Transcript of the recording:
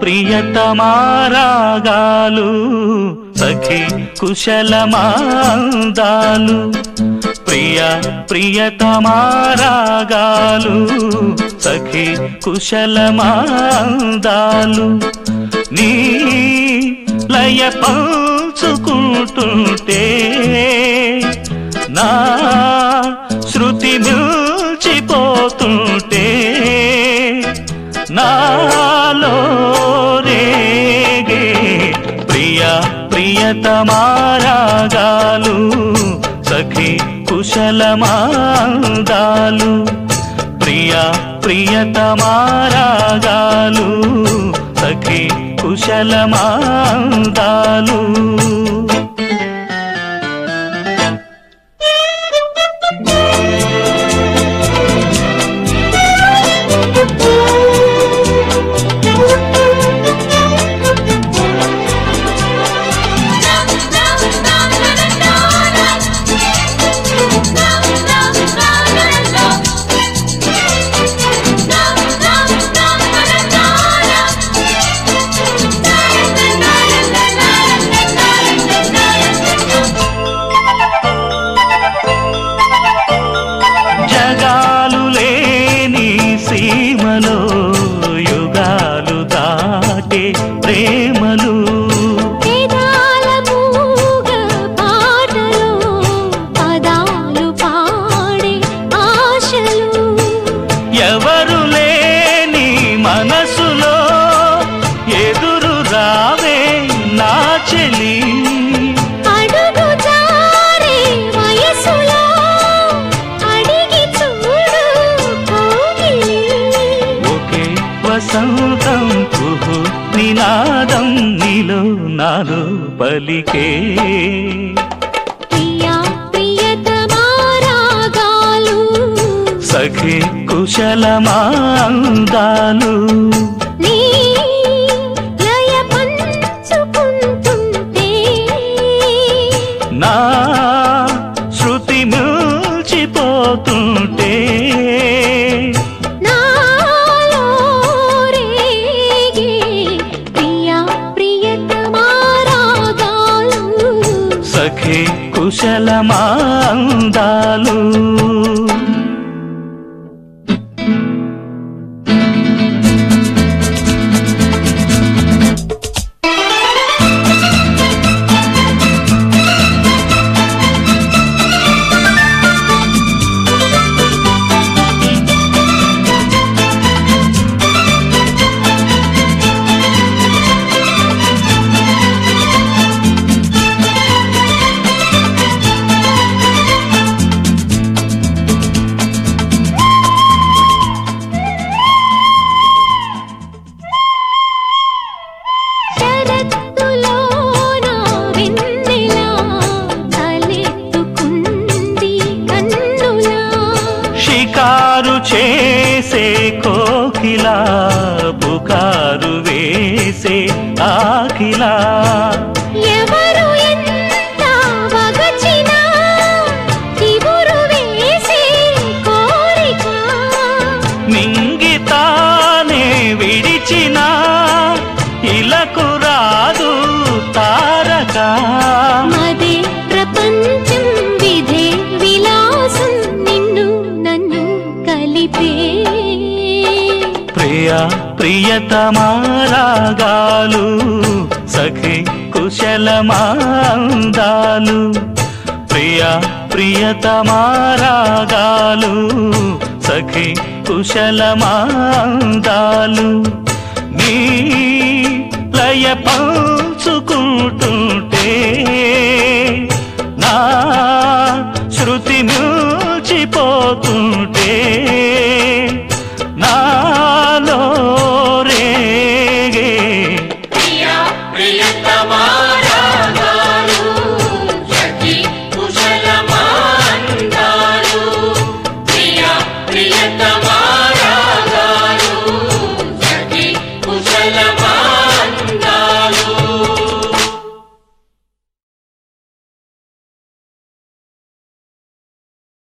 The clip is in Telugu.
ప్రియతమారాగాలు సఖి కుశలమాందాలు ప్రియ ప్రియతమారాగాలు సఖి కుశలమాందాలు నీ లయ పంచుకుంటుంటే నా శృతి మిల్చిపోతుంటే నాలో రేగే ప్రియ ప్రియతమారాగాలు సఖి కుశలమాందాలు ప్రియ ప్రియతమారాగాలు సఖి కుశలమాందాలు జగాలు లేని సీమలో యుగాలు దాటే ప్రేమలు వేదాల మూగ పాటలో పదాలు పాడే ఆశలు ఎవరు లేని మనసులో ఎదురు రావే నా చెలి అడుగు జారే వయసులో అడిగి చూడు కోగిలి ఒకే వసంతం కుహు నినాదం నీలో నాలో పలికే ప్రియా ప్రియతమారాగాలు సఖి కుశలమాందాలు నీ లయ పంచుకుంటుంటే నా శృతి మిల్చిపోతుంటే నాలో రేగే ప్రియా ప్రియతమారాగాలు సఖి కుశలమాందాలు శరత్తులోన వెన్నెలా తలెత్తుకుంది కన్నులా షికారు చేసే కోకిలా పుకారు వేసే ఆకిలా ఎవరు ఎంత వగచినా చివురు వేసే కోరిక మింగితానే విడిచిన ఇలకు రాదు తారక మదే ప్రపంచం విధే విలాసం నిన్ను నన్ను కలిపే ప్రియ ప్రియతమారాగాలు సఖి కుశలమాందాలు ప్రియ ప్రియతమారాగాలు సఖి కుశలమాందాలు నీ లయ పంచుకుంటుంటే నా శృతి మిల్చిపోతుంటే నాలో రేగే ప్రియతమారాగాలు సఖి కుశలమాందాలు ప్రియ ప్రియతమారాగాలు సఖి కుశలమా